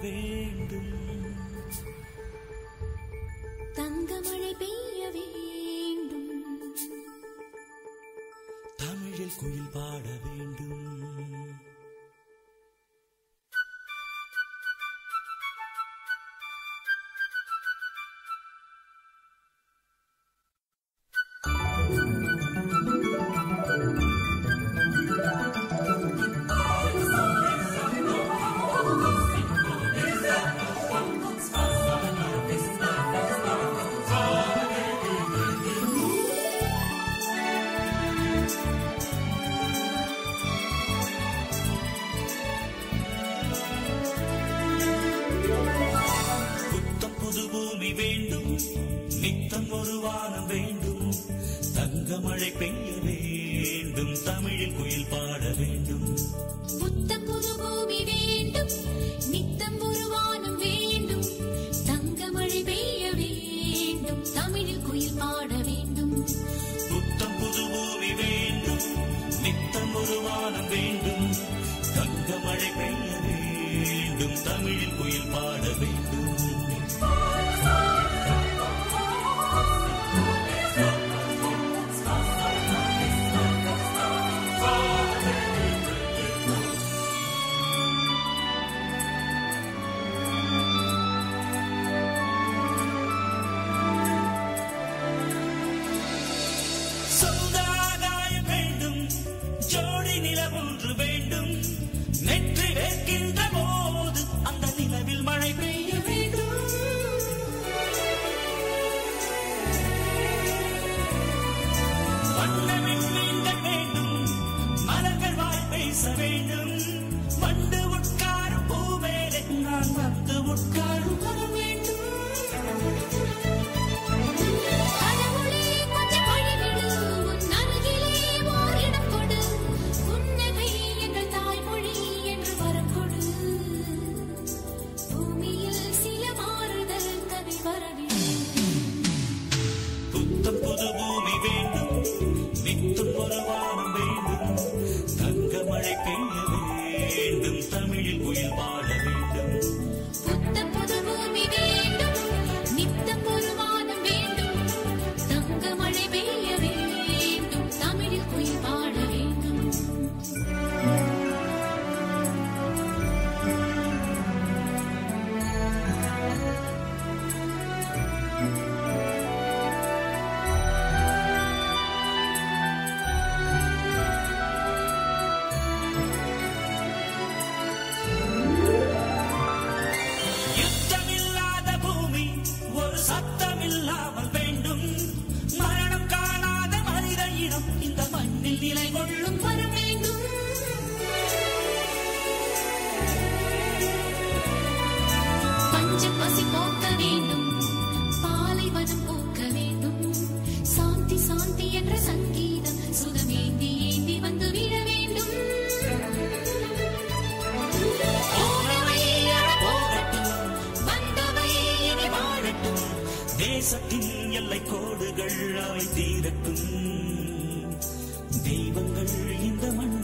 வேண்டும் தங்கமழை பெய்ய வேண்டும் தமிழில் குயில் பாட வேண்டும் புத்தம் புது பூமி வேண்டும் நித்தம் ஒரு வானம் வேண்டும் தங்க மழை பெய்ய வேண்டும் தமிழில் குயில் பாட வேண்டும் புத்தம் புது பூமி வேண்டும் நித்தம் ஒரு வானம் வேண்டும் தங்கமழை பெய்ய வேண்டும் தமிழில் குயில் பாட வேண்டும் புத்தம் புது பூமி வேண்டும் நித்தம் ஒரு வானம் வேண்டும் தங்க மழை பெய்ய வேண்டும் தமிழில் குயில் பாட வேண்டும் சொந்த ஆதாயம் வேண்டும் ஜோடி நிலவொன்று வேண்டும் நெற்றி வைக்கின்ற போது அந்த நிலவில் மழை பெய்ய வேண்டும் வண்ணமின் மீன்கள் வேண்டும் மலர்கள் வாய் பேச வேண்டும் வண்டு உட்காரும் பூமேலே நான் வந்து உட்காரும் வர வேண்டும் கடவுளே கொஞ்சம் வழிவிடு உன் அருகிலே ஓரிடம் கொடு புன்னகை எங்கள் தாய்மொழி என்று வரம் கொடு பூமியில் சில மாறுதல் கதை வரவில்லை புத்தம் புது பூமி வேண்டும் நித்தம் ஒரு வானம் வேண்டும் தங்க மழை பெய்ய வேண்டும் தமிழில் குயில் பாட வேண்டும் புத்தம் புது பூமி வேண்டும் நித்தம் ஒரு வானம் வேண்டும் தங்கமழை பெய்ய வேண்டும் தமிழில் குயில் பாட வேண்டும் யுத்தமில்லாத பூமி ஒரு சத்தமில்லாமல் வேண்டும் மரணம் காணாத மனித இனம் இந்த மண்ணில் நிலை கொள்ளும் வர வேண்டும் பஞ்ச பசி போக்க வேண்டும் பாலைவனம் போக்க வேண்டும் சாந்தி சாந்தி என்ற சங்கீதம் சுகமேந்தி ஏந்தி வந்து விழ வேண்டும் போனவை அற போகட்டும் வந்தவை இனி வாழட்டும் தேசத்தின் எல்லை கோடுகள் அவை தீரட்டும் தெய்வங்கள் இந்த மண்